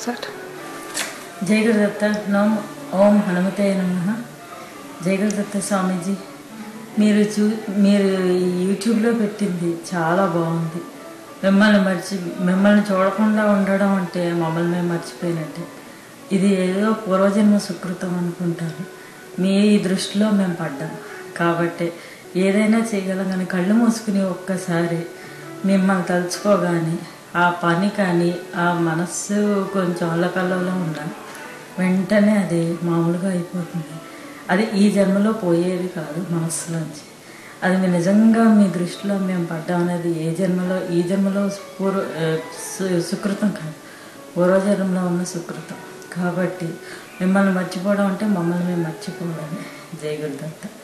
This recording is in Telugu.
సార్ జై గురుదత్త నోం ఓం హనుమతే నమ జై గురుదత్త స్వామీజీ మీరు చూ మీరు ఈ యూట్యూబ్లో పెట్టింది చాలా బాగుంది మిమ్మల్ని మర్చి మిమ్మల్ని చూడకుండా ఉండడం అంటే మమ్మల్ని మేము మర్చిపోయినట్టే ఇది ఏదో పూర్వజన్మ సుకృతం అనుకుంటారు మీ దృష్టిలో మేము పడ్డాం కాబట్టి ఏదైనా చేయగలం కానీ కళ్ళు మూసుకుని ఒక్కసారి మిమ్మల్ని తలుచుకోగానే ఆ పని కానీ ఆ మనస్సు కొంచెం అల్లకల్లలో ఉన్నా వెంటనే అది మామూలుగా అయిపోతుంది అది ఈ జన్మలో పోయేది కాదు మనస్సులోంచి అది మీ నిజంగా మీ దృష్టిలో మేము పడ్డాం అనేది ఏ జన్మలో ఈ జన్మలో పూర్వ ఆ, సు- సుకృతం కాదు పూర్వజన్మలో ఉన్న సుకృతం కాబట్టి మిమ్మల్ని మర్చిపోవడం అంటే మమ్మల్ని మేము మర్చిపోవడమే జై గురుదత్త